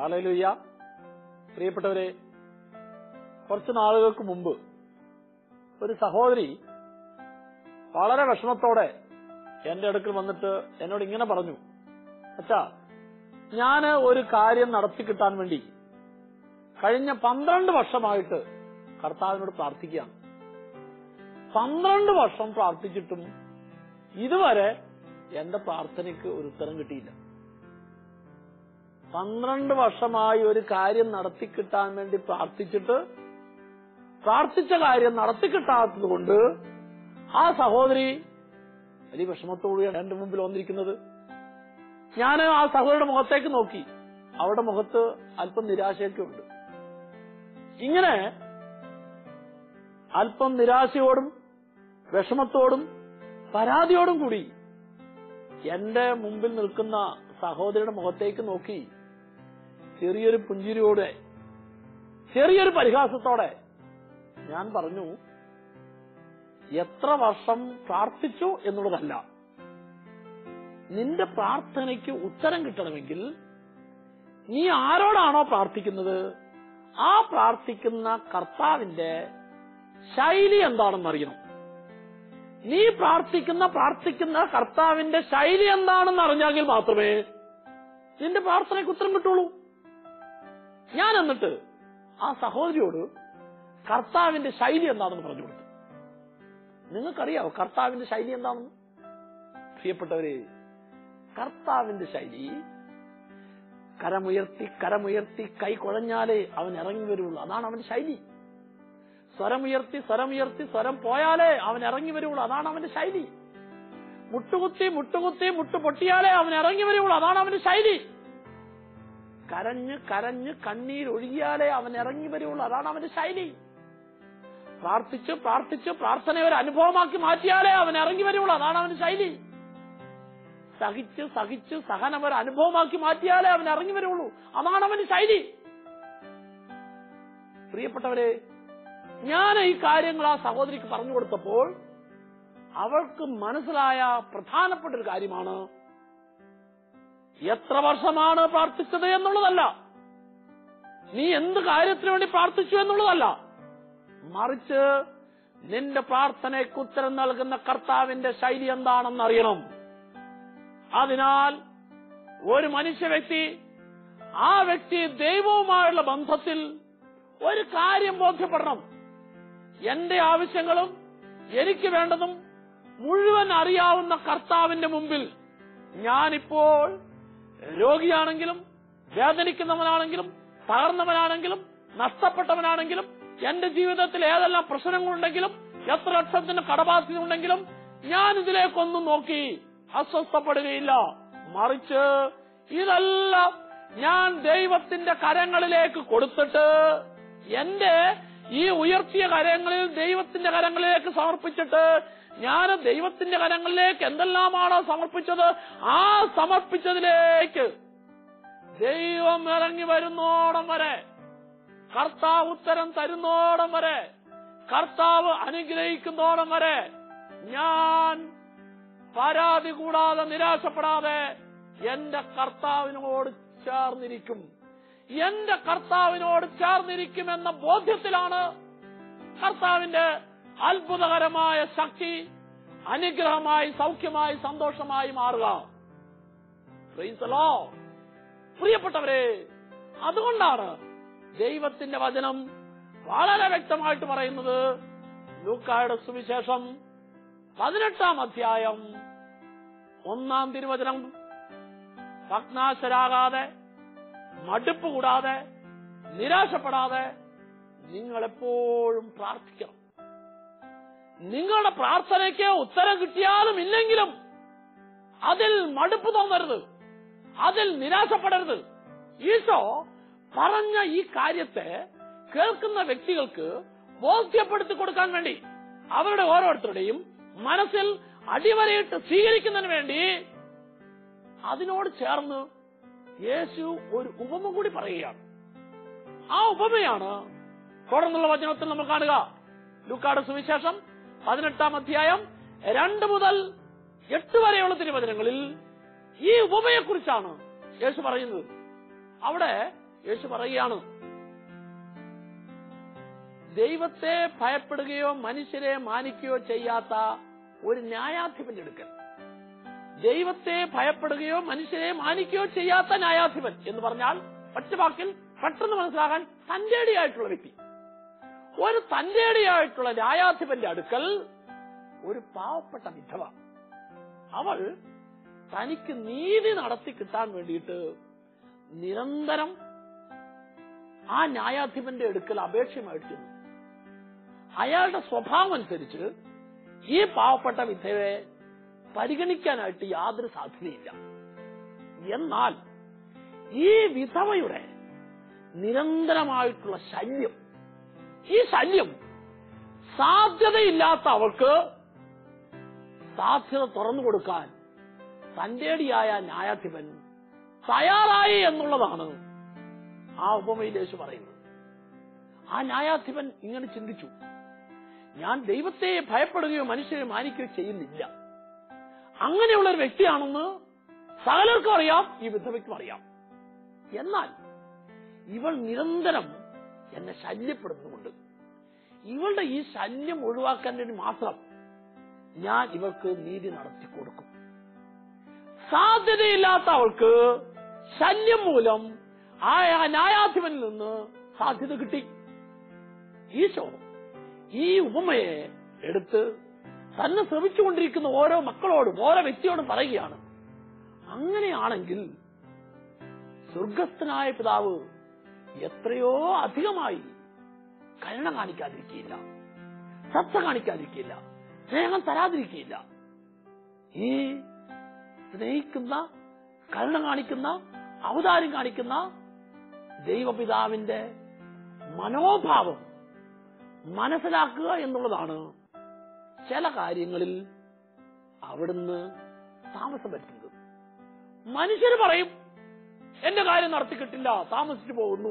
Hallelujah പ്രിയപ്പെട്ടവരെ കുറച്ച് നാളുകൾക്ക് മുമ്പ് ഒരു സഹോദരി വളരെ വിഷമത്തോടെ എന്റെ അടുക്കൽ വന്നിട്ട് എന്നോട് ഇങ്ങനെ പറഞ്ഞു അച്ഛാ ഞാന് ഒരു കാര്യം നടത്തി കിട്ടാൻ വേണ്ടി കഴിഞ്ഞ പന്ത്രണ്ട് വർഷമായിട്ട് കർത്താവിനോട് പ്രാർത്ഥിക്കുകയാണ് പന്ത്രണ്ട് വർഷം പ്രാർത്ഥിച്ചിട്ടും ഇതുവരെ എന്റെ പ്രാർത്ഥനയ്ക്ക് ഒരു ഉത്തരം കിട്ടിയില്ല പന്ത്രണ്ട് വർഷമായി ഒരു കാര്യം നടത്തി കിട്ടാൻ വേണ്ടി പ്രാർത്ഥിച്ചിട്ട് പ്രാർത്ഥിച്ച കാര്യം നടത്തി കിട്ടാത്തത് കൊണ്ട് ആ സഹോദരി വലിയ വിഷമത്തോടുകൂടിയാണ് എന്റെ മുമ്പിൽ വന്നിരിക്കുന്നത് ഞാൻ ആ സഹോദരിയുടെ മുഖത്തേക്ക് നോക്കി അവരുടെ മുഖത്ത് അല്പം നിരാശയൊക്കെ ഉണ്ട് ഇങ്ങനെ അല്പം നിരാശയോടും വിഷമത്തോടും പരാതിയോടും കൂടി എന്റെ മുമ്പിൽ നിൽക്കുന്ന സഹോദരിയുടെ മുഖത്തേക്ക് നോക്കി ചെറിയൊരു പുഞ്ചിരിയോടെ ചെറിയൊരു പരിഹാസത്തോടെ ഞാൻ പറഞ്ഞു എത്ര വർഷം പ്രാർത്ഥിച്ചു എന്നുള്ളതല്ല നിന്റെ പ്രാർത്ഥനയ്ക്ക് ഉത്തരം കിട്ടണമെങ്കിൽ നീ ആരോടാണോ പ്രാർത്ഥിക്കുന്നത് ആ പ്രാർത്ഥിക്കുന്ന കർത്താവിന്റെ ശൈലി എന്താണെന്ന് അറിയണം നീ പ്രാർത്ഥിക്കുന്ന പ്രാർത്ഥിക്കുന്ന കർത്താവിന്റെ ശൈലി എന്താണെന്ന് അറിഞ്ഞെങ്കിൽ മാത്രമേ നിന്റെ പ്രാർത്ഥനയ്ക്ക് ഉത്തരം കിട്ടുള്ളൂ ഞാൻ എന്നിട്ട് ആ സഹോദരിയോട് കർത്താവിന്റെ ശൈലി എന്താണെന്ന് പറഞ്ഞു കൊടുത്തു നിങ്ങൾക്കറിയാവോ കർത്താവിന്റെ ശൈലി എന്താണെന്ന് പ്രിയപ്പെട്ടവരെ കർത്താവിന്റെ ശൈലി കരമുയർത്തി കരമുയർത്തി കൈ കുഴഞ്ഞാലേ അവൻ ഇറങ്ങി വരുള്ളൂ അതാണ് അവന്റെ ശൈലി സ്വരമുയർത്തി സ്വരമുയർത്തി സ്വരം പോയാലേ അവൻ ഇറങ്ങി വരുള്ളൂ അതാണ് അവന്റെ ശൈലി മുട്ടുകുത്തി മുട്ടുകുത്തി മുട്ടു പൊട്ടിയാലേ അവൻ ഇറങ്ങി വരുള്ളൂ അതാണ് അവന്റെ ശൈലി കരഞ്ഞ് കരഞ്ഞ് കണ്ണീരൊഴുകിയാലേ അവൻ ഇറങ്ങി വരുള്ളൂ അതാണ് അവന്റെ ശൈലി പ്രാർത്ഥിച്ച് പ്രാർത്ഥിച്ച് പ്രാർത്ഥനയെ ഒരു അനുഭവമാക്കി മാറ്റിയാലേ അവൻ ഇറങ്ങി വരുള്ളൂ അതാണ് അവന്റെ ശൈലി സഹിച്ച് സഹിച്ച് സഹനം ഒരു അനുഭവമാക്കി മാറ്റിയാലേ അവൻ ഇറങ്ങി വരുള്ളൂ അതാണ് അവന്റെ ശൈലി പ്രിയപ്പെട്ടവരെ ഞാൻ ഈ കാര്യങ്ങൾ ആ സഹോദരിക്ക് പറഞ്ഞു കൊടുത്തപ്പോൾ അവൾക്ക് മനസ്സിലായ പ്രധാനപ്പെട്ട ഒരു കാര്യമാണ് എത്ര വർഷമാണ് പ്രാർത്ഥിച്ചത് എന്നുള്ളതല്ല നീ എന്ത് കാര്യത്തിന് വേണ്ടി പ്രാർത്ഥിച്ചു എന്നുള്ളതല്ല മറിച്ച് നിന്റെ പ്രാർത്ഥനയ്ക്ക് ഉത്തരം നൽകുന്ന കർത്താവിന്റെ ശൈലി എന്താണെന്ന് അറിയണം അതിനാൽ ഒരു മനുഷ്യ വ്യക്തി ആ വ്യക്തി ദൈവവുമായുള്ള ബന്ധത്തിൽ ഒരു കാര്യം ബോധ്യപ്പെടണം എന്റെ ആവശ്യങ്ങളും എനിക്ക് വേണ്ടതും മുഴുവൻ അറിയാവുന്ന കർത്താവിന്റെ മുമ്പിൽ ഞാനിപ്പോൾ രോഗിയാണെങ്കിലും വേദനിക്കുന്നവനാണെങ്കിലും തകർന്നവനാണെങ്കിലും നഷ്ടപ്പെട്ടവനാണെങ്കിലും എന്റെ ജീവിതത്തിൽ ഏതെല്ലാം പ്രശ്നങ്ങളുണ്ടെങ്കിലും എത്ര ലക്ഷത്തിന് കടബാധ്യത ഉണ്ടെങ്കിലും ഞാൻ ഇതിലേക്കൊന്നും നോക്കി അസ്വസ്ഥപ്പെടുകയില്ല മറിച്ച് ഇതെല്ലാം ഞാൻ ദൈവത്തിന്റെ കരങ്ങളിലേക്ക് കൊടുത്തിട്ട് എന്റെ ഈ ഉയർത്തിയ കരങ്ങളിൽ ദൈവത്തിന്റെ കരങ്ങളിലേക്ക് സമർപ്പിച്ചിട്ട് ഞാൻ ദൈവത്തിന്റെ കരങ്ങളിലേക്ക് എന്തെല്ലാമാണോ സമർപ്പിച്ചത് ആ സമർപ്പിച്ചതിലേക്ക് ദൈവം ഇറങ്ങി വരുന്നോടം വരെ കർത്താവ് ഉത്തരം തരുന്നോടം വരെ കർത്താവ് അനുഗ്രഹിക്കുന്നോടം വരെ ഞാൻ പരാതി കൂടാതെ നിരാശപ്പെടാതെ എന്റെ കർത്താവിനോട് ചേർന്നിരിക്കും എന്റെ കർത്താവിനോട് ചേർന്നിരിക്കും എന്ന ബോധ്യത്തിലാണ് കർത്താവിന്റെ അത്ഭുതകരമായ ശക്തി അനുഗ്രഹമായി സൗഖ്യമായി സന്തോഷമായി മാറുക Praise the Lord. പ്രിയപ്പെട്ടവരെ അതുകൊണ്ടാണ് ദൈവത്തിന്റെ വചനം വളരെ വ്യക്തമായിട്ട് പറയുന്നത് ലൂക്കായുടെ സുവിശേഷം പതിനെട്ടാം അധ്യായം ഒന്നാം തിരുവചനം ഭഗ്നാശരാകാതെ മടുപ്പ് കൂടാതെ നിരാശപ്പെടാതെ നിങ്ങൾ എപ്പോഴും പ്രാർത്ഥിക്കണം നിങ്ങളുടെ പ്രാർത്ഥനയ്ക്ക് ഉത്തരം കിട്ടിയാലും ഇല്ലെങ്കിലും അതിൽ മടുപ്പ് തോന്നരുത് അതിൽ നിരാശപ്പെടരുത് ഈശോ പറഞ്ഞ ഈ കാര്യത്തെ കേൾക്കുന്ന വ്യക്തികൾക്ക് ബോധ്യപ്പെടുത്തി കൊടുക്കാൻ വേണ്ടി അവരുടെ ഓരോരുത്തരുടെയും മനസ്സിൽ അടിവരയിട്ട് സ്വീകരിക്കുന്നതിന് വേണ്ടി അതിനോട് ചേർന്ന് യേശു ഒരു ഉപമ കൂടി പറയുകയാണ് ആ ഉപമയാണ് തുടർന്നുള്ള വചനത്തിൽ നമ്മൾ കാണുക ലൂക്കാട് സുവിശേഷം പതിനെട്ടാം അധ്യായം രണ്ട് മുതൽ എട്ട് വരെയുള്ള തിരുവചനങ്ങളിൽ ഈ ഉപമയെക്കുറിച്ചാണ് യേശു പറയുന്നത് അവിടെ യേശു പറയുകയാണ് ദൈവത്തെ ഭയപ്പെടുകയോ മനുഷ്യരെ മാനിക്കുകയോ ചെയ്യാത്ത ഒരു ന്യായാധിപന്റെ അടുക്കൽ ദൈവത്തെ ഭയപ്പെടുകയോ മനുഷ്യരെ മാനിക്കുകയോ ചെയ്യാത്ത ന്യായാധിപൻ എന്ന് പറഞ്ഞാൽ ഒറ്റ വാക്കിൽ പെട്ടെന്ന് മനസ്സിലാകാൻ തന്റേടിയായിട്ടുള്ള വ്യക്തി ഒരു തന്റേടിയായിട്ടുള്ള ന്യായാധിപന്റെ അടുക്കൽ ഒരു പാവപ്പെട്ട വിധവ അവൾ തനിക്ക് നീതി നടത്തി കിട്ടാൻ വേണ്ടിയിട്ട് നിരന്തരം ആ ന്യായാധിപന്റെ അടുക്കൽ അപേക്ഷയുമായിട്ട് ചെന്നു അയാളുടെ സ്വഭാവം അനുസരിച്ച് ഈ പാവപ്പെട്ട വിധവയെ പരിഗണിക്കാനായിട്ട് യാതൊരു സാധ്യതയില്ല എന്നാൽ ഈ വിധവയുടെ നിരന്തരമായിട്ടുള്ള ശല്യം ഈ ശല്യം സാധ്യതയില്ലാത്ത അവൾക്ക് സാധ്യത തുറന്നു കൊടുക്കാൻ തന്റേടിയായ ന്യായാധിപൻ തയ്യാറായി എന്നുള്ളതാണ് ആ ഉപമയിൽ യേശു പറയുന്നത് ആ ന്യായാധിപൻ ഇങ്ങനെ ചിന്തിച്ചു ഞാൻ ദൈവത്തെ ഭയപ്പെടുകയോ മനുഷ്യരെ മാനിക്കുകയോ ചെയ്യുന്നില്ല അങ്ങനെയുള്ള ഒരു വ്യക്തിയാണെന്ന് സകലർക്കും അറിയാം ഈ വിധവയ്ക്കും അറിയാം എന്നാൽ ഇവൾ നിരന്തരം എന്നെ ശല്യപ്പെടുന്നുകൊണ്ട് ഇവളുടെ ഈ ശല്യം ഒഴിവാക്കാൻ വേണ്ടി മാത്രം ഞാൻ ഇവൾക്ക് നീതി നടത്തി കൊടുക്കും സാധ്യതയില്ലാത്ത അവൾക്ക് ശല്യം മൂലം ആ ന്യായാധിപനിൽ നിന്ന് സാധ്യത കിട്ടി ഈശോ ഈ ഉപമയെ എടുത്ത് തന്നെ ശ്രമിച്ചുകൊണ്ടിരിക്കുന്ന ഓരോ മക്കളോടും ഓരോ വ്യക്തിയോടും പറയുകയാണ് അങ്ങനെയാണെങ്കിൽ സ്വർഗസ്ഥനായ പിതാവ് എത്രയോ അധികമായി കരുണ കാണിക്കാതിരിക്കുകയില്ല ശ്രദ്ധ കാണിക്കാതിരിക്കുകയില്ല സ്നേഹം തരാതിരിക്കുകയില്ല ഈ സ്നേഹിക്കുന്ന കരുണ കാണിക്കുന്ന അവതാരം കാണിക്കുന്ന ദൈവപിതാവിന്റെ മനോഭാവം മനസ്സിലാക്കുക എന്നുള്ളതാണ് ചില കാര്യങ്ങളിൽ അവിടുന്ന് താമസം പറ്റുന്നത് മനുഷ്യർ പറയും എന്റെ കാര്യം നടത്തി കിട്ടില്ല താമസിച്ചു പോകുന്നു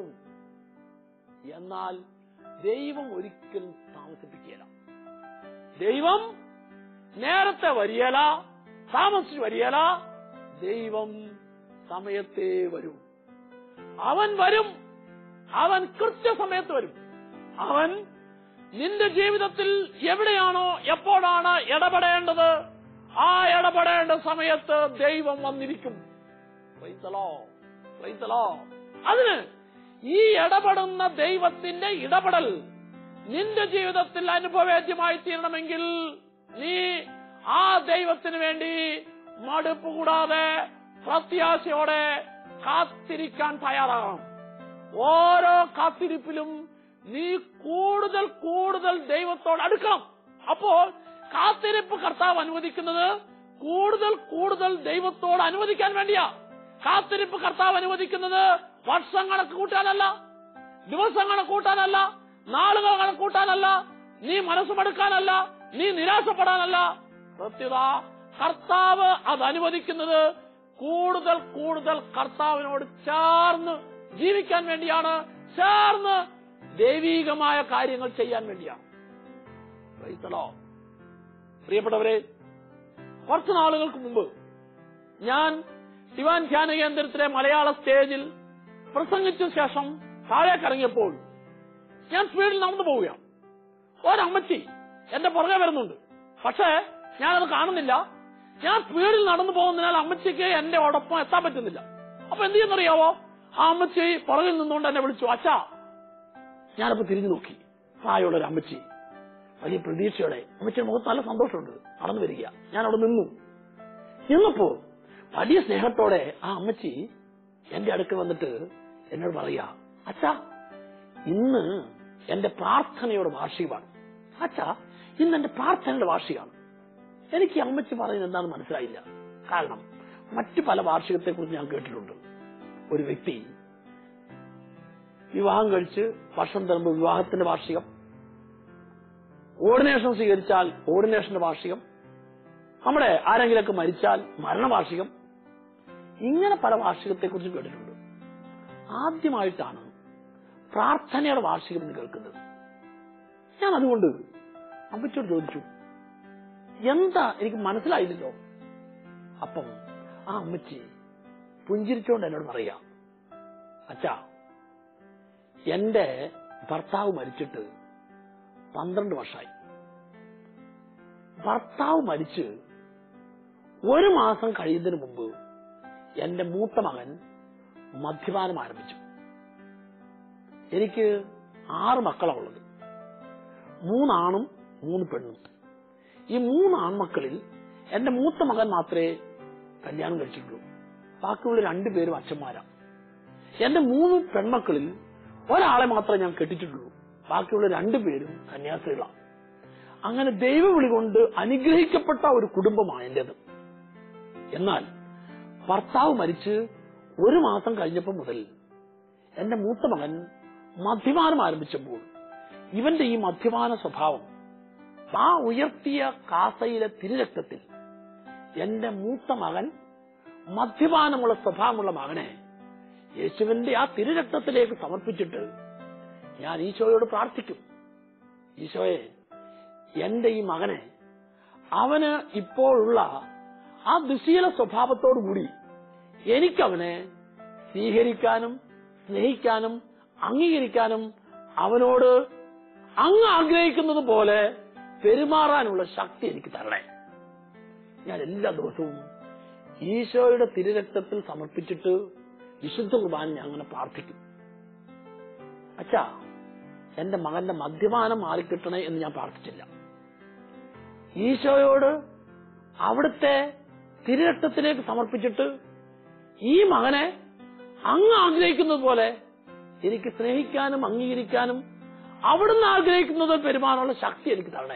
എന്നാൽ ദൈവം ഒരിക്കലും താമസിപ്പിക്കുകയില്ല ദൈവം നേരത്തെ വരിയല താമസിച്ചു വരിയല ദൈവം സമയത്തേ വരും അവൻ വരും അവൻ കൃത്യസമയത്ത് വരും അവൻ നിന്റെ ജീവിതത്തിൽ എവിടെയാണോ എപ്പോഴാണ് ഇടപെടേണ്ടത് ആ ഇടപെടേണ്ട സമയത്ത് ദൈവം വന്നിരിക്കും Praise the Lord. Praise the Lord. അതിന് ഈ ഇടപെടുന്ന ദൈവത്തിന്റെ ഇടപെടൽ നിന്റെ ജീവിതത്തിൽ അനുഭവേദ്യമായി തീരണമെങ്കിൽ നീ ആ ദൈവത്തിന് വേണ്ടി മടുപ്പ് കൂടാതെ പ്രത്യാശയോടെ കാത്തിരിക്കാൻ തയ്യാറാകണം ഓരോ കാത്തിരിപ്പിലും നീ കൂടുതൽ കൂടുതൽ ദൈവത്തോട് അടുക്കണം അപ്പോൾ കാത്തിരിപ്പ് കർത്താവ് അനുവദിക്കുന്നത് കൂടുതൽ കൂടുതൽ ദൈവത്തോട് അനുവദിക്കാൻ വേണ്ടിയാ കാത്തിരിപ്പ് കർത്താവ് അനുവദിക്കുന്നത് വർഷം കണക്ക് കൂട്ടാനല്ല ദിവസം കണക്ക് കൂട്ടാനല്ല നാളുകൾ കണക്ക് കൂട്ടാനല്ല നീ മനസ്സുമെടുക്കാനല്ല നീ നിരാശപ്പെടാനല്ല പ്രത്യുത കർത്താവ് അത് അനുവദിക്കുന്നത് കൂടുതൽ കൂടുതൽ കർത്താവിനോട് ചേർന്ന് ജീവിക്കാൻ വേണ്ടിയാണ് ചേർന്ന് ദൈവീകമായ കാര്യങ്ങൾ ചെയ്യാൻ വേണ്ടിയാണ് Praise the Lord. പ്രിയപ്പെട്ടവരെ കുറച്ച് നാളുകൾക്ക് മുമ്പ് ഞാൻ ശിവാൻ ധ്യാന കേന്ദ്രത്തിലെ മലയാള സ്റ്റേജിൽ പ്രസംഗിച്ച ശേഷം താഴേക്ക് ഇറങ്ങിയപ്പോൾ ഞാൻ സ്പീഡിൽ നടന്നു പോവുകയാണ് ഒരമ്മച്ചി എന്റെ പുറകെ വരുന്നുണ്ട് പക്ഷേ ഞാനത് കാണുന്നില്ല ഞാൻ സ്പീഡിൽ നടന്നു പോകുന്നതിനാൽ അമ്മച്ചിക്ക് എന്റെ ഒടൊപ്പം എത്താൻ പറ്റുന്നില്ല അപ്പൊ എന്ത് ചെയ്യുന്നറിയാവോ ആ അമ്മച്ചി പുറകിൽ നിന്നുകൊണ്ട് എന്നെ വിളിച്ചു അച്ഛാ ഞാനപ്പോ തിരിഞ്ഞു നോക്കി പ്രായമുള്ള ഒരു അമ്മച്ചി വലിയ പ്രതീക്ഷയോടെ അമ്മച്ചിയുടെ മുഖത്ത് നല്ല സന്തോഷമുണ്ട് നടന്നു വരിക ഞാൻ അവിടെ നിന്നു നിന്നപ്പോ വലിയ സ്നേഹത്തോടെ ആ അമ്മച്ചി എന്റെ അടുക്കൽ വന്നിട്ട് എന്നോട് പറയാ അച്ഛാ ഇന്ന് എന്റെ പ്രാർത്ഥനയുടെ വാർഷികമാണ് അച്ഛാ ഇന്ന് എന്റെ പ്രാർത്ഥനയുടെ വാർഷികമാണ് എനിക്ക് ഈ അമ്മച്ചി പറയുന്നത് എന്താണെന്ന് മനസ്സിലായില്ല കാരണം മറ്റു പല വാർഷികത്തെ കുറിച്ച് ഞാൻ കേട്ടിട്ടുണ്ട് ഒരു വ്യക്തി വിവാഹം കഴിച്ച് വർഷം തരുമ്പോൾ വിവാഹത്തിന്റെ വാർഷികം ഓർഡിനേഷൻ സ്വീകരിച്ചാൽ ഓർഡിനേഷന്റെ വാർഷികം നമ്മുടെ ആരെങ്കിലൊക്കെ മരിച്ചാൽ മരണവാർഷികം ഇങ്ങനെ പല വാർഷികത്തെ കുറിച്ച് കേട്ടിട്ടുണ്ട് ആദ്യമായിട്ടാണ് പ്രാർത്ഥനയുടെ വാർഷികം എന്ന് കേൾക്കുന്നത് ഞാൻ അതുകൊണ്ട് അമ്മച്ചോട് ചോദിച്ചു എന്താ എനിക്ക് മനസ്സിലായില്ലല്ലോ അപ്പം ആ അമ്മച്ചി പുഞ്ചിരിച്ചോണ്ട് എന്നോട് പറയാ അച്ഛാ എന്റെ ഭർത്താവ് മരിച്ചിട്ട് പന്ത്രണ്ട് വർഷമായി ഭർത്താവ് മരിച്ച് ഒരു മാസം കഴിയുന്നതിന് മുമ്പ് എന്റെ മൂത്ത മകൻ മദ്യപാനം ആരംഭിച്ചു എനിക്ക് ആറ് മക്കളാണ് ഉള്ളത് മൂന്നാണും മൂന്ന് പെണ്ണും ഈ മൂന്ന് ആൺമക്കളിൽ എന്റെ മൂത്ത മകൻ മാത്രമേ കല്യാണം കഴിച്ചിട്ടുള്ളൂ ബാക്കിയുള്ള രണ്ടുപേരും അച്ഛന്മാരാ എന്റെ മൂന്ന് പെൺമക്കളിൽ ഒരാളെ മാത്രമേ ഞാൻ കെട്ടിച്ചിട്ടുള്ളൂ ബാക്കിയുള്ള രണ്ടുപേരും കന്യാസ്ത്രീകളാണ് അങ്ങനെ ദൈവവിളി കൊണ്ട് അനുഗ്രഹിക്കപ്പെട്ട ഒരു കുടുംബമാണ് എന്റേത് എന്നാൽ ഭർത്താവ് മരിച്ച് ഒരു മാസം കഴിഞ്ഞപ്പോൾ മുതൽ എന്റെ മൂത്ത മകൻ മദ്യപാനം ആരംഭിച്ചപ്പോൾ ഇവന്റെ ഈ മദ്യപാന സ്വഭാവം ആ ഉയർത്തിയ കാസയിലെ തിരുരക്തത്തിൽ എന്റെ മൂത്ത മകൻ മദ്യപാനമുള്ള സ്വഭാവമുള്ള മകനെ യേശുവിന്റെ ആ തിരുരക്തത്തിലേക്ക് സമർപ്പിച്ചിട്ട് ഞാൻ ഈശോയോട് പ്രാർത്ഥിക്കും ഈശോയെ എന്റെ ഈ മകനെ അവന് ഇപ്പോഴുള്ള ആ ദുശീല സ്വഭാവത്തോടുകൂടി എനിക്കവനെ സ്വീകരിക്കാനും സ്നേഹിക്കാനും അംഗീകരിക്കാനും അവനോട് അങ്ങ് ആഗ്രഹിക്കുന്നത് പോലെ പെരുമാറാനുള്ള ശക്തി എനിക്ക് തരണേ ഞാൻ എല്ലാ ദിവസവും ഈശോയുടെ തിരുരക്തത്തിൽ സമർപ്പിച്ചിട്ട് വിശുദ്ധ കുർബാന ഞാൻ അങ്ങനെ പ്രാർത്ഥിക്കും അച്ഛാ എന്റെ മകന്റെ മദ്യപാനം മാറിക്കിട്ടണേ എന്ന് ഞാൻ പ്രാർത്ഥിച്ചില്ല ഈശോയോട് അവിടുത്തെ തിരുരക്തത്തിലേക്ക് സമർപ്പിച്ചിട്ട് ഈ മകനെ അങ്ങ് ആഗ്രഹിക്കുന്നത് പോലെ എനിക്ക് സ്നേഹിക്കാനും അംഗീകരിക്കാനും അവിടുന്ന് ആഗ്രഹിക്കുന്നത് പെരുമാറാനുള്ള ശക്തി എനിക്ക് തരണേ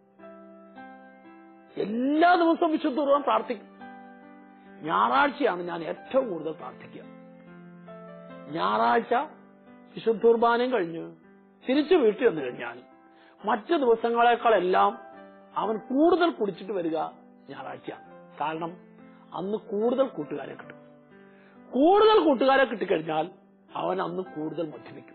എല്ലാ ദിവസവും വിശുദ്ധ കുർബാന പ്രാർത്ഥിക്കും ഞായറാഴ്ചയാണ് ഞാൻ ഏറ്റവും കൂടുതൽ പ്രാർത്ഥിക്കുക ഞായറാഴ്ച വിശുദ്ധ കുർബാനയും കഴിഞ്ഞ് തിരിച്ചു വീട്ടിൽ വന്നു കഴിഞ്ഞാൽ മറ്റു ദിവസങ്ങളെക്കാളെല്ലാം അവൻ കൂടുതൽ കുടിച്ചിട്ട് വരിക ഞായറാഴ്ചയാണ് കാരണം അന്ന് കൂടുതൽ കൂട്ടുകാരെ കിട്ടും കൂടുതൽ കൂട്ടുകാരെ കിട്ടിക്കഴിഞ്ഞാൽ അവൻ അന്ന് കൂടുതൽ മദ്യപിക്കും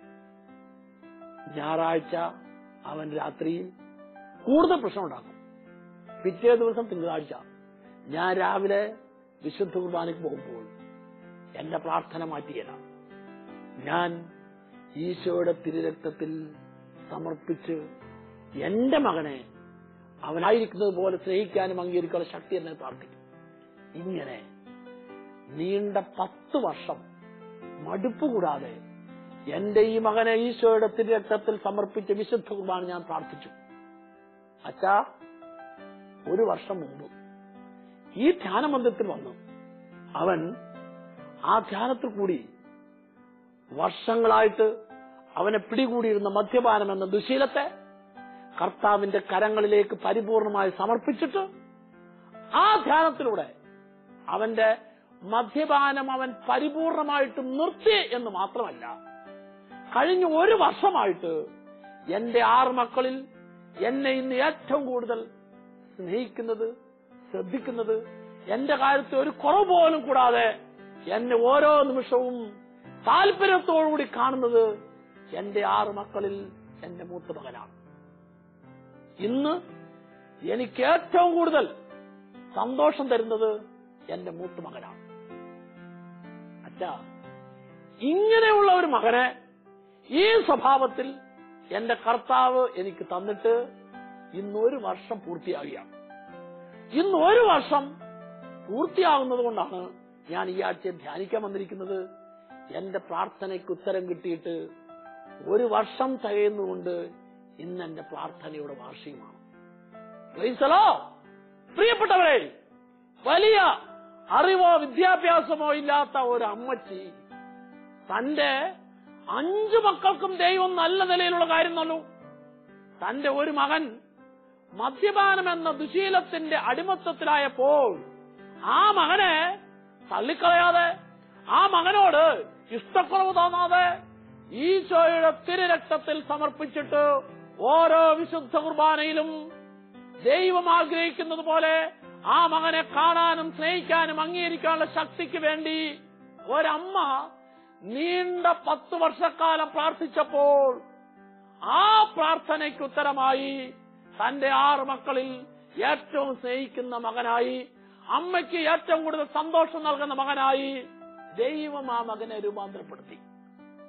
ഞായറാഴ്ച അവൻ രാത്രിയിൽ കൂടുതൽ പ്രശ്നം ഉണ്ടാക്കും പിറ്റേ ദിവസം തിങ്കളാഴ്ച ഞാൻ രാവിലെ വിശുദ്ധ കുർബാനയ്ക്ക് പോകുമ്പോൾ എന്റെ പ്രാർത്ഥന മാറ്റിയല്ല ഞാൻ ഈശോയുടെ തിരുരക്തത്തിൽ സമർപ്പിച്ച് എന്റെ മകനെ അവനായിരിക്കുന്നത് പോലെ സ്നേഹിക്കാനും അംഗീകരിക്കാനുള്ള ശക്തി എന്നെ പ്രാർത്ഥിക്കും ഇങ്ങനെ നീണ്ട പത്ത് വർഷം മടുപ്പ് കൂടാതെ എന്റെ ഈ മകനെ ഈശോയുടെ തിരുരക്തത്തിൽ സമർപ്പിച്ച വിശുദ്ധ കുർബാന ഞാൻ പ്രാർത്ഥിച്ചു അച്ഛാ ഒരു വർഷം മുമ്പ് ഈ ധ്യാനമന്ദിരത്തിൽ വന്നു അവൻ ആ ധ്യാനത്തിൽ കൂടി വർഷങ്ങളായിട്ട് അവനെ പിടികൂടിയിരുന്ന മദ്യപാനം എന്ന ദുശീലത്തെ കർത്താവിന്റെ കരങ്ങളിലേക്ക് പരിപൂർണമായി സമർപ്പിച്ചിട്ട് ആ ധ്യാനത്തിലൂടെ അവന്റെ മദ്യപാനം അവൻ പരിപൂർണമായിട്ട് നിർത്തി എന്ന് മാത്രമല്ല കഴിഞ്ഞ ഒരു വർഷമായിട്ട് എന്റെ ആറ് മക്കളിൽ എന്നെ ഇന്ന് ഏറ്റവും കൂടുതൽ സ്നേഹിക്കുന്നത് ശ്രദ്ധിക്കുന്നത് എന്റെ കാര്യത്തിൽ ഒരു കുറവ് പോലും കൂടാതെ എന്നെ ഓരോ നിമിഷവും താല്പര്യത്തോടുകൂടി കാണുന്നത് എന്റെ ആറ് മക്കളിൽ എന്റെ മൂത്ത മകനാണ് ഇന്ന് എനിക്ക് ഏറ്റവും കൂടുതൽ സന്തോഷം തരുന്നത് എന്റെ മൂത്ത മകനാണ് അച്ഛാ ഇങ്ങനെയുള്ള ഒരു മകനെ ഈ സ്വഭാവത്തിൽ എന്റെ കർത്താവ് എനിക്ക് തന്നിട്ട് ഇന്ന് ഒരു വർഷം പൂർത്തിയാകുകയാണ് ഇന്ന് ഒരു വർഷം പൂർത്തിയാകുന്നത് കൊണ്ടാണ് ഞാൻ ഈ ആഴ്ച ധ്യാനിക്കാൻ വന്നിരിക്കുന്നത് എന്റെ പ്രാർത്ഥനയ്ക്ക് ഉത്തരം കിട്ടിയിട്ട് ഒരു വർഷം തികയുന്നുകൊണ്ട് ഇന്ന് എന്റെ പ്രാർത്ഥനയുടെ വാർഷികമാണ് ക്രൈസ്തലോ പ്രിയപ്പെട്ടവരെ വലിയ അറിവോ വിദ്യാഭ്യാസമോ ഇല്ലാത്ത ഒരു അമ്മച്ചി തന്റെ അഞ്ചു മക്കൾക്കും ദൈവം നല്ല നിലയിലുള്ള കാര്യമല്ലോ തന്റെ ഒരു മകൻ മദ്യപാനം എന്ന ദുശീലത്തിന്റെ അടിമത്തത്തിലായപ്പോൾ ആ മകനെ തള്ളിക്കളയാതെ ആ മകനോട് ഇഷ്ടക്കുറവ് തോന്നാതെ ഈശോയുടെ തിരുരക്തത്തിൽ സമർപ്പിച്ചിട്ട് ഓരോ വിശുദ്ധ കുർബാനയിലും ദൈവം ആഗ്രഹിക്കുന്നത് പോലെ ആ മകനെ കാണാനും സ്നേഹിക്കാനും അംഗീകരിക്കാനുള്ള ശക്തിക്ക് വേണ്ടി ഒരമ്മ നീണ്ട പത്ത് വർഷക്കാലം പ്രാർത്ഥിച്ചപ്പോൾ ആ പ്രാർത്ഥനയ്ക്ക് ഉത്തരമായി തന്റെ ആറ് മക്കളിൽ ഏറ്റവും സ്നേഹിക്കുന്ന മകനായി അമ്മയ്ക്ക് ഏറ്റവും കൂടുതൽ സന്തോഷം നൽകുന്ന മകനായി ദൈവം ആ മകനെ രൂപാന്തരപ്പെടുത്തി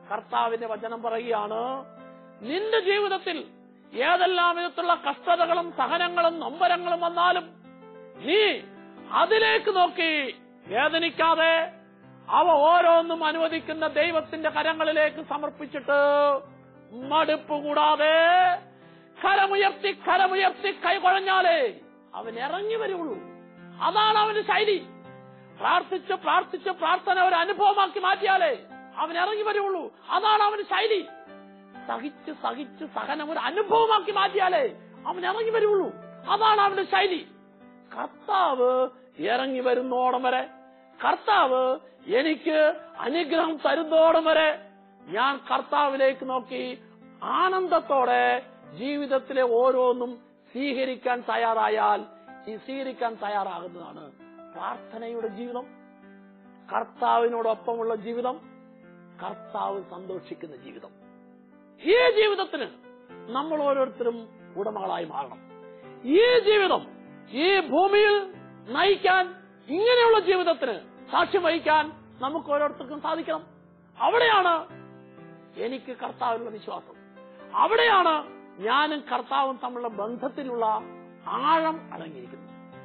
കർത്താവിന്റെ വചനം പറയുകയാണ് നിന്റെ ജീവിതത്തിൽ ഏതെല്ലാം വിധത്തിലുള്ള കഷ്ടതകളും സഹനങ്ങളും നൊമ്പരങ്ങളും വന്നാലും നീ അതിലേക്ക് നോക്കി വേദനിക്കാതെ അവ ഓരോന്നും അനുവദിക്കുന്ന ദൈവത്തിന്റെ കരങ്ങളിലേക്ക് സമർപ്പിച്ചിട്ട് മടുപ്പ് കൂടാതെ കരമുയർത്തി കരമുയർത്തി കൈകൊഴഞ്ഞാലേ അവൻ ഇറങ്ങി വരുള്ളൂ അതാണ് അവന്റെ ശൈലി പ്രാർത്ഥിച്ച് പ്രാർത്ഥിച്ച് പ്രാർത്ഥന ഒരു അനുഭവമാക്കി മാറ്റിയാലേ അവൻ ഇറങ്ങി വരുള്ളൂ അതാണ് അവന്റെ ശൈലി സഹിച്ച് സഹിച്ച് സഹനം ഒരു അനുഭവമാക്കി മാറ്റിയാലേ അവൻ ഇറങ്ങി വരുള്ളൂ അതാണ് അവന്റെ ശൈലി കർത്താവ് ഇറങ്ങി വരുന്നോടം വരെ കർത്താവ് എനിക്ക് അനുഗ്രഹം തരുന്നോടം വരെ ഞാൻ കർത്താവിലേക്ക് നോക്കി ആനന്ദത്തോടെ ജീവിതത്തിലെ ഓരോന്നും സ്വീകരിക്കാൻ തയ്യാറായാൽ ഈ സ്വീകരിക്കാൻ തയ്യാറാകുന്നതാണ് പ്രാർത്ഥനയുടെ ജീവിതം കർത്താവിനോടൊപ്പമുള്ള ജീവിതം കർത്താവ് സന്തോഷിക്കുന്ന ജീവിതം ഈ ജീവിതത്തിന് നമ്മൾ ഓരോരുത്തരും ഉടമകളായി മാറണം ഈ ജീവിതം ഈ ഭൂമിയിൽ നയിക്കാൻ ഇങ്ങനെയുള്ള ജീവിതത്തിന് സാക്ഷ്യം വഹിക്കാൻ നമുക്ക് ഓരോരുത്തർക്കും സാധിക്കണം അവിടെയാണ് എനിക്ക് കർത്താവിലുള്ള വിശ്വാസം അവിടെയാണ് ഞാനും കർത്താവും തമ്മിലുള്ള ബന്ധത്തിലുള്ള ആഴം അടങ്ങിയിരിക്കുന്നത്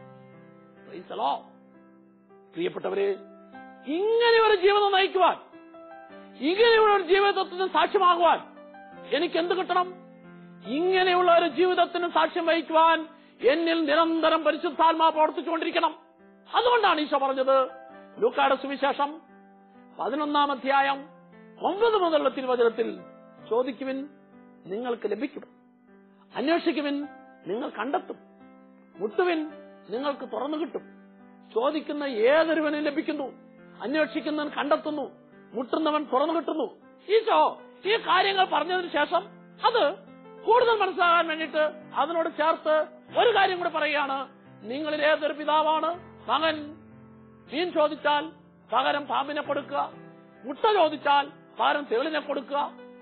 Praise the Lord. പ്രിയപ്പെട്ടവരെ ഇങ്ങനെ ഒരു ജീവിതം നയിക്കുവാൻ ഇങ്ങനെയുള്ള ഒരു ജീവിതത്തിന് സാക്ഷ്യമാകുവാൻ എനിക്ക് എന്ത് കിട്ടണം ഇങ്ങനെയുള്ള ഒരു ജീവിതത്തിന് സാക്ഷ്യം വഹിക്കുവാൻ എന്നിൽ നിരന്തരം പരിശുദ്ധാത്മാ പ്രവർത്തിച്ചുകൊണ്ടിരിക്കണം അതുകൊണ്ടാണ് ഈശോ പറഞ്ഞത് ലൂക്കാട് സുവിശേഷം പതിനൊന്നാം അധ്യായം ഒമ്പത് മുതലുള്ള തിരുവചനത്തിൽ ചോദിക്കുവിൻ നിങ്ങൾക്ക് ലഭിക്കും അന്വേഷിക്കുവിൻ നിങ്ങൾ കണ്ടെത്തും മുട്ടുവിൻ നിങ്ങൾക്ക് തുറന്നു കിട്ടും ചോദിക്കുന്ന ഏതൊരുവനും ലഭിക്കുന്നു അന്വേഷിക്കുന്നവൻ കണ്ടെത്തുന്നു മുട്ടുന്നവൻ തുറന്നു കിട്ടുന്നു ഈശോ ഈ കാര്യങ്ങൾ പറഞ്ഞതിന് ശേഷം അത് കൂടുതൽ മനസ്സിലാകാൻ വേണ്ടിയിട്ട് അതിനോട് ചേർത്ത് ഒരു കാര്യം കൂടെ പറയുകയാണ് നിങ്ങളിൽ ഏതൊരു പിതാവാണ് മകൻ മീൻ ചോദിച്ചാൽ പകരം പാമ്പിനെ കൊടുക്കുക മുട്ട ചോദിച്ചാൽ പകരം തേളിനെ കൊടുക്കുക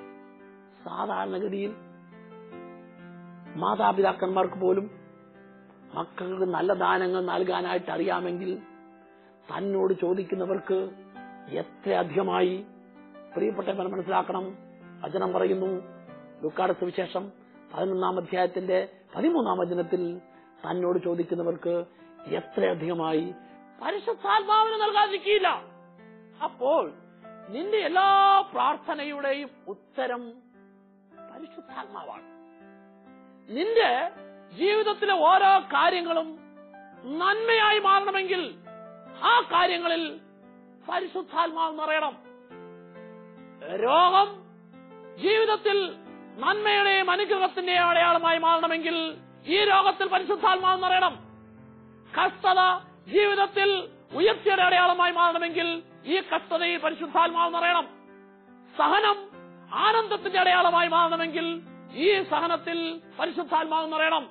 സാധാരണഗതിയിൽ മാതാപിതാക്കന്മാർക്ക് പോലും മക്കൾക്ക് നല്ല ദാനങ്ങൾ നൽകാനായിട്ട് അറിയാമെങ്കിൽ തന്നോട് ചോദിക്കുന്നവർക്ക് എത്ര അധികമായി പ്രിയപ്പെട്ടവർ മനസ്സിലാക്കണം വചനം പറയുന്നു ലുക്കാട് സുവിശേഷം പതിനൊന്നാം അധ്യായത്തിന്റെ പതിമൂന്നാം വചനത്തിൽ തന്നോട് ചോദിക്കുന്നവർക്ക് എത്രയധികമായി പരിശുദ്ധാത്മാവിന് നൽകാതിരിക്കില്ല അപ്പോൾ നിന്റെ എല്ലാ പ്രാർത്ഥനയുടെയും ഉത്തരം പരിശുദ്ധാത്മാവാണ് നിന്റെ ജീവിതത്തിലെ ഓരോ കാര്യങ്ങളും നന്മയായി മാറണമെങ്കിൽ ആ കാര്യങ്ങളിൽ പരിശുദ്ധാത്മാവ് നിറയണം രോഗം ജീവിതത്തിൽ നന്മയുടെയും അനുഗ്രഹത്തിന്റെയും അടയാളമായി മാറണമെങ്കിൽ ഈ രോഗത്തിൽ പരിശുദ്ധാത്മാവ് നിറയണം കഷ്ടത ജീവിതത്തിൽ ഉയർച്ചയുടെ അടയാളമായി മാറണമെങ്കിൽ ഈ കഷ്ടതയിൽ പരിശുദ്ധാത്മാവ് നിറയണം സഹനം ആനന്ദത്തിന്റെ അടയാളമായി മാറണമെങ്കിൽ ഈ സഹനത്തിൽ പരിശുദ്ധാത്മാവ് നിറയണം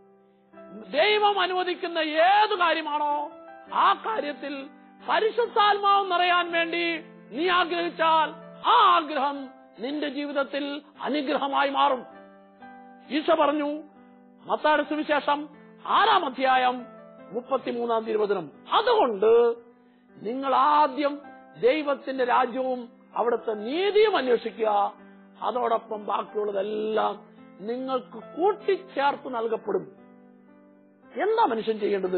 ദൈവം അനുവദിക്കുന്ന ഏത് കാര്യമാണോ ആ കാര്യത്തിൽ പരിശുദ്ധാത്മാവ് നിറയാൻ വേണ്ടി നീ ആഗ്രഹിച്ചാൽ ആ ആഗ്രഹം നിന്റെ ജീവിതത്തിൽ അനുഗ്രഹമായി മാറും ഈശോ പറഞ്ഞു മത്താട് സുവിശേഷം ആറാം അധ്യായം മുപ്പത്തിമൂന്നാം തിരുവചനം അതുകൊണ്ട് നിങ്ങൾ ആദ്യം ദൈവത്തിന്റെ രാജ്യവും അവിടുത്തെ നീതിയും അന്വേഷിക്കുക അതോടൊപ്പം ബാക്കിയുള്ളതെല്ലാം നിങ്ങൾക്ക് കൂട്ടിച്ചേർത്ത് നൽകപ്പെടും എന്താ മനുഷ്യൻ ചെയ്യേണ്ടത്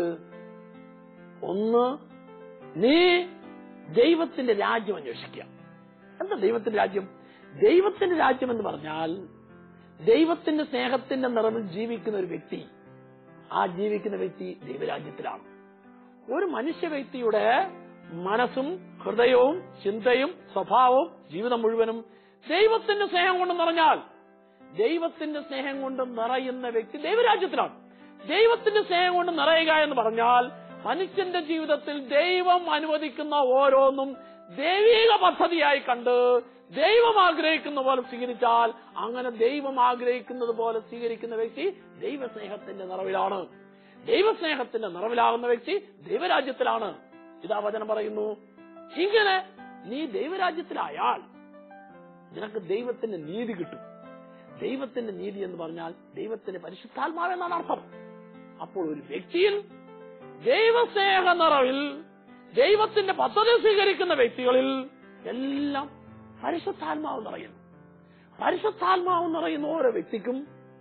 ഒന്ന് നീ ദൈവത്തിന്റെ രാജ്യം അന്വേഷിക്കുക എന്താ ദൈവത്തിന്റെ രാജ്യം ദൈവത്തിന്റെ രാജ്യം എന്ന് പറഞ്ഞാൽ ദൈവത്തിന്റെ സ്നേഹത്തിന്റെ നിറവിൽ ജീവിക്കുന്ന ഒരു വ്യക്തി ആ ജീവിക്കുന്ന വ്യക്തി ദൈവരാജ്യത്തിലാണ് ഒരു മനുഷ്യ വ്യക്തിയുടെ മനസ്സും ഹൃദയവും ചിന്തയും സ്വഭാവവും ജീവിതം മുഴുവനും ദൈവത്തിന്റെ സ്നേഹം കൊണ്ട് നിറഞ്ഞാൽ ദൈവത്തിന്റെ സ്നേഹം കൊണ്ട് നിറയുന്ന വ്യക്തി ദൈവരാജ്യത്തിലാണ് ദൈവത്തിന്റെ സ്നേഹം കൊണ്ട് നിറയുക എന്ന് പറഞ്ഞാൽ മനുഷ്യന്റെ ജീവിതത്തിൽ ദൈവം അനുവദിക്കുന്ന ഓരോന്നും ദൈവിക പദ്ധതിയായി കണ്ട് ദൈവം ആഗ്രഹിക്കുന്ന പോലെ സ്വീകരിച്ചാൽ അങ്ങനെ ദൈവം ആഗ്രഹിക്കുന്നത് പോലെ സ്വീകരിക്കുന്ന വ്യക്തി ദൈവസ്നേഹത്തിന്റെ നിറവിലാണ് ദൈവസ്നേഹത്തിന്റെ നിറവിലാകുന്ന വ്യക്തി ദൈവരാജ്യത്തിലാണ് ഇതാ വചനം പറയുന്നു ഇങ്ങനെ നീ ദൈവരാജ്യത്തിലായാൽ നിനക്ക് ദൈവത്തിന്റെ നീതി കിട്ടും ദൈവത്തിന്റെ നീതി എന്ന് പറഞ്ഞാൽ ദൈവത്തിന്റെ പരിശുദ്ധാത്മാവെന്നാണ് അർത്ഥം അപ്പോൾ ഒരു വ്യക്തിയിൽ ദൈവസ്നേഹ നിറവിൽ ദൈവത്തിന്റെ പദ്ധതി സ്വീകരിക്കുന്ന വ്യക്തികളിൽ എല്ലാം പരിശുദ്ധാത്മാവ് നിറയുന്നു പരിശുദ്ധാത്മാവ് നിറയുന്ന ഓരോ വ്യക്തിക്കും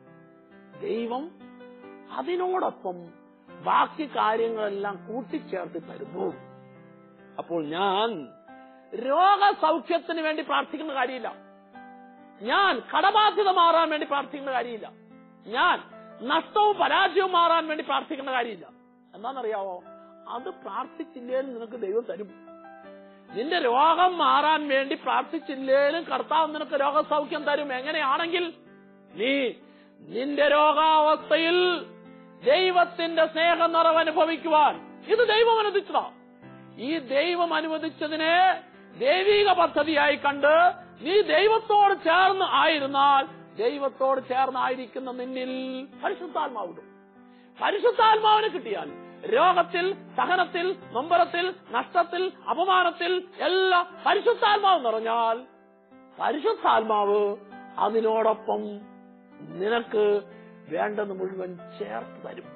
ദൈവം അതിനോടൊപ്പം ബാക്കി കാര്യങ്ങളെല്ലാം കൂട്ടിച്ചേർത്ത് തരുന്നു അപ്പോൾ ഞാൻ രോഗസൗഖ്യത്തിന് വേണ്ടി പ്രാർത്ഥിക്കുന്ന കാര്യമില്ല ഞാൻ കടബാധ്യത മാറാൻ വേണ്ടി പ്രാർത്ഥിക്കുന്ന കാര്യമില്ല ഞാൻ നഷ്ടവും പരാജയവും മാറാൻ വേണ്ടി പ്രാർത്ഥിക്കുന്ന കാര്യമില്ല എന്താണെന്നറിയാവോ അത് പ്രാർത്ഥിച്ചില്ലേലും നിനക്ക് ദൈവം തരും നിന്റെ രോഗം മാറാൻ വേണ്ടി പ്രാർത്ഥിച്ചില്ലേലും കർത്താവ് നിനക്ക് രോഗസൗഖ്യം തരും എങ്ങനെയാണെങ്കിൽ നീ നിന്റെ രോഗാവസ്ഥയിൽ ദൈവത്തിന്റെ സ്നേഹ നിറവ് അനുഭവിക്കുവാൻ ഇത് ദൈവം അനുവദിച്ചതാ ഈ ദൈവം അനുവദിച്ചതിനെ ദൈവിക പദ്ധതിയായി കണ്ട് നീ ദൈവത്തോട് ചേർന്ന് ആയിരുന്നാൽ ദൈവത്തോട് ചേർന്നായിരിക്കുന്ന നിന്നിൽ പരിശുദ്ധാത്മാവിടും പരിശുദ്ധാത്മാവിനെ കിട്ടിയാൽ രോഗത്തിൽ സഹനത്തിൽ നൊമ്പരത്തിൽ നഷ്ടത്തിൽ അപമാനത്തിൽ എല്ലാം പരിശുദ്ധാത്മാവ് നിറഞ്ഞാൽ പരിശുദ്ധാത്മാവ് അതിനോടൊപ്പം നിനക്ക് വേണ്ടത് മുഴുവൻ ചേർത്ത് തരും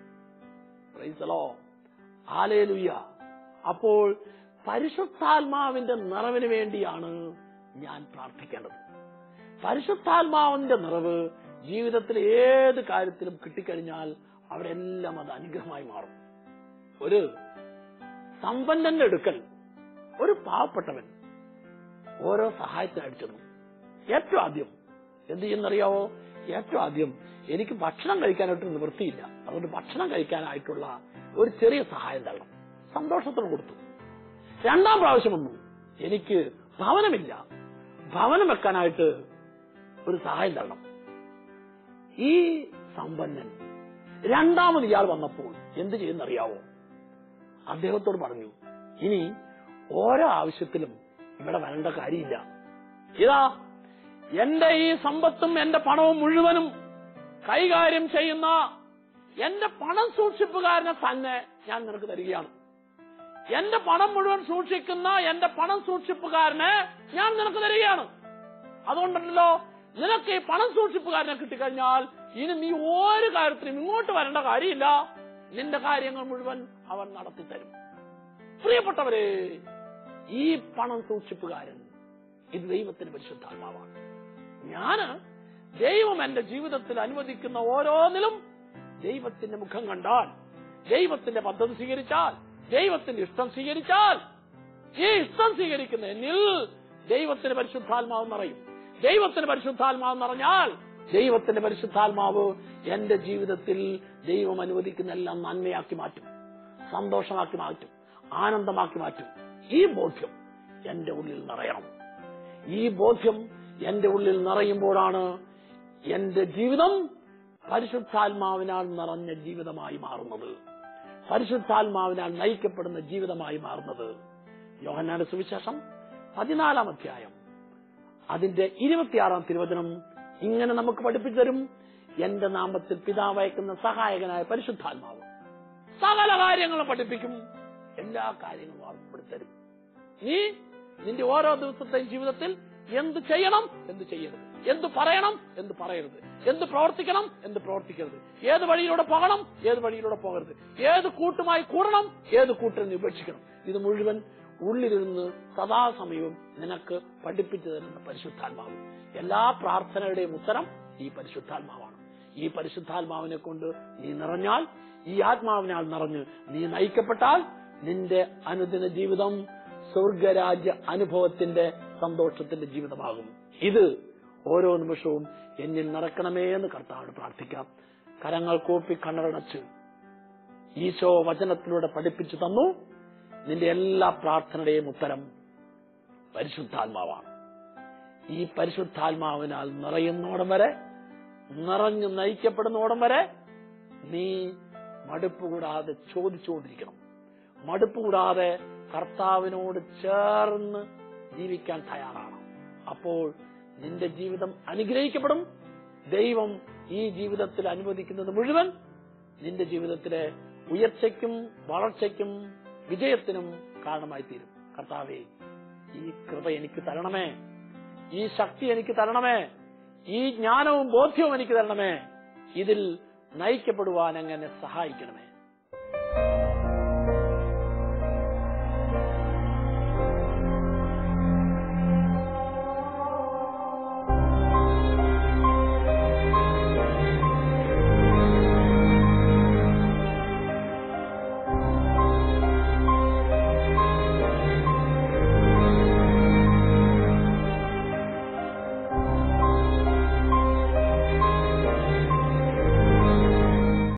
പ്രൈസലോ ആലേലുയ്യ അപ്പോൾ പരിശുദ്ധാത്മാവിന്റെ നിറവിന് വേണ്ടിയാണ് ഞാൻ പ്രാർത്ഥിക്കേണ്ടത് പരിശുദ്ധാത്മാവിന്റെ നിറവ് ജീവിതത്തിൽ ഏത് കാര്യത്തിലും കിട്ടിക്കഴിഞ്ഞാൽ അവിടെ എല്ലാം അത് അനുഗ്രഹമായി മാറും ഒരു സമ്പന്നന്റെ അടുക്കൽ ഒരു പാവപ്പെട്ടവൻ ഓരോ സഹായത്തിനായിട്ട് ചെന്നു ഏറ്റവും ആദ്യം എന്ത് ചെയ്യുന്നറിയാവോ ഏറ്റവും ആദ്യം എനിക്ക് ഭക്ഷണം കഴിക്കാനായിട്ട് നിവൃത്തിയില്ല അതുകൊണ്ട് ഭക്ഷണം കഴിക്കാനായിട്ടുള്ള ഒരു ചെറിയ സഹായം തരണം സന്തോഷത്തിന് കൊടുത്തു രണ്ടാം പ്രാവശ്യം വന്നു എനിക്ക് ഭവനമില്ല ഭവനം വെക്കാനായിട്ട് ഒരു സഹായം തരണം ഈ സമ്പന്നൻ രണ്ടാമത് ഇയാൾ വന്നപ്പോൾ എന്ത് ചെയ്യുന്നറിയാവോ അദ്ദേഹത്തോട് പറഞ്ഞു ഇനി ഓരോ ആവശ്യത്തിലും ഇവിടെ വരേണ്ട കാര്യമില്ല ഇതാ എന്റെ ഈ സമ്പത്തും എന്റെ പണവും മുഴുവനും കൈകാര്യം ചെയ്യുന്ന എന്റെ പണം സൂക്ഷിപ്പുകാരനെ തന്നെ ഞാൻ നിനക്ക് തരികയാണ് എന്റെ പണം മുഴുവൻ സൂക്ഷിക്കുന്ന എന്റെ പണം സൂക്ഷിപ്പുകാരനെ ഞാൻ നിനക്ക് തരികയാണ് അതുകൊണ്ടല്ലോ നിനക്ക് ഈ പണം സൂക്ഷിപ്പുകാരനെ കിട്ടിക്കഴിഞ്ഞാൽ ഇനി നീ ഒരു കാര്യത്തിനും ഇങ്ങോട്ട് വരേണ്ട കാര്യമില്ല നിന്റെ കാര്യങ്ങൾ മുഴുവൻ അവൻ നടത്തി തരും പ്രിയപ്പെട്ടവരെ ഈ പണം സൂക്ഷിപ്പുകാരൻ ഇത് ദൈവത്തിന്റെ പരിശുദ്ധാത്മാവാണ് ഞാന് ദൈവം എന്റെ ജീവിതത്തിൽ അനുവദിക്കുന്ന ഓരോന്നിലും ദൈവത്തിന്റെ മുഖം കണ്ടാൽ ദൈവത്തിന്റെ പദ്ധതി സ്വീകരിച്ചാൽ ദൈവത്തിന്റെ ഇഷ്ടം സ്വീകരിച്ചാൽ ഈ ഇഷ്ടം സ്വീകരിക്കുന്ന എന്നിൽ ദൈവത്തിന്റെ പരിശുദ്ധാത്മാവ് നിറയും ദൈവത്തിന്റെ പരിശുദ്ധാത്മാവ് നിറഞ്ഞാൽ ദൈവത്തിന്റെ പരിശുദ്ധാത്മാവ് എന്റെ ജീവിതത്തിൽ ദൈവം അനുവദിക്കുന്ന എല്ലാം നന്മയാക്കി മാറ്റും സന്തോഷമാക്കി മാറ്റും ആനന്ദമാക്കി മാറ്റും ഈ ബോധ്യം എന്റെ ഉള്ളിൽ നിറയണം ഈ ബോധ്യം എന്റെ ഉള്ളിൽ നിറയുമ്പോഴാണ് എന്റെ ജീവിതം പരിശുദ്ധാത്മാവിനാൽ നിറഞ്ഞ ജീവിതമായി മാറുന്നത് പരിശുദ്ധാത്മാവിനാൽ നയിക്കപ്പെടുന്ന ജീവിതമായി മാറുന്നത് യോഹന്നാന്റെ സുവിശേഷം പതിനാലാം അധ്യായം അതിന്റെ ഇരുപത്തിയാറാം തിരുവചനം ഇങ്ങനെ നമുക്ക് പഠിപ്പിച്ചു തരും എന്റെ നാമത്തിൽ പിതാവ് അയക്കുന്ന സഹായകനായ പരിശുദ്ധാത്മാവ് സകല കാര്യങ്ങളും പഠിപ്പിക്കും എല്ലാ കാര്യങ്ങളും ഓർമ്മപ്പെടുത്തരും നീ നിന്റെ ഓരോ ദിവസത്തെയും ജീവിതത്തിൽ എന്ത് ചെയ്യണം എന്ത് ചെയ്യരുത് എന്ത് പറയണം എന്ത് പറയരുത് എന്ത് പ്രവർത്തിക്കണം എന്ത് പ്രവർത്തിക്കരുത് ഏത് വഴിയിലൂടെ പോകണം ഏത് വഴിയിലൂടെ പോകരുത് ഏത് കൂട്ടുമായി കൂടണം ഏത് കൂട്ടിനെ ഉപേക്ഷിക്കണം ഇത് മുഴുവൻ ഉള്ളിലിരുന്ന് സദാസമയവും നിനക്ക് പഠിപ്പിച്ചു തരുന്ന പരിശുദ്ധാത്മാവ് എല്ലാ പ്രാർത്ഥനയുടെയും ഉത്തരം ഈ പരിശുദ്ധാത്മാവാണ് ഈ പരിശുദ്ധാത്മാവിനെ കൊണ്ട് നീ നിറഞ്ഞാൽ ഈ ആത്മാവിനാൽ നിറഞ്ഞ് നീ നയിക്കപ്പെട്ടാൽ നിന്റെ അനുദിന ജീവിതം സ്വർഗരാജ്യ അനുഭവത്തിന്റെ സന്തോഷത്തിന്റെ ജീവിതമാകും ഇത് ഓരോ നിമിഷവും എന്നിൽ നടക്കണമേ എന്ന് കർത്താവോട് പ്രാർത്ഥിക്കാം കരങ്ങൾ കൂപ്പി കണ്ണടച്ച് ഈശോ വചനത്തിലൂടെ പഠിപ്പിച്ചു തന്നു നിന്റെ എല്ലാ പ്രാർത്ഥനയുടെയും ഉത്തരം പരിശുദ്ധാത്മാവാണ് ഈ പരിശുദ്ധാത്മാവിനാൽ നിറയുന്നോടം വരെ നിറഞ്ഞു നയിക്കപ്പെടുന്നോടം വരെ നീ മടുപ്പ് കൂടാതെ ചോദിച്ചുകൊണ്ടിരിക്കണം മടുപ്പ് കൂടാതെ കർത്താവിനോട് ചേർന്ന് ജീവിക്കാൻ തയ്യാറാണ് അപ്പോൾ നിന്റെ ജീവിതം അനുഗ്രഹിക്കപ്പെടും ദൈവം ഈ ജീവിതത്തിൽ അനുവദിക്കുന്നത് മുഴുവൻ നിന്റെ ജീവിതത്തിലെ ഉയർച്ചയ്ക്കും വളർച്ചയ്ക്കും വിജയത്തിനും കാരണമായി തീരും കർത്താവേ ഈ കൃപ എനിക്ക് തരണമേ ഈ ശക്തി എനിക്ക് തരണമേ ഈ ജ്ഞാനവും ബോധ്യവും എനിക്ക് തരണമേ ഇതിൽ നയിക്കപ്പെടുവാൻ അങ്ങനെ സഹായിക്കണമേ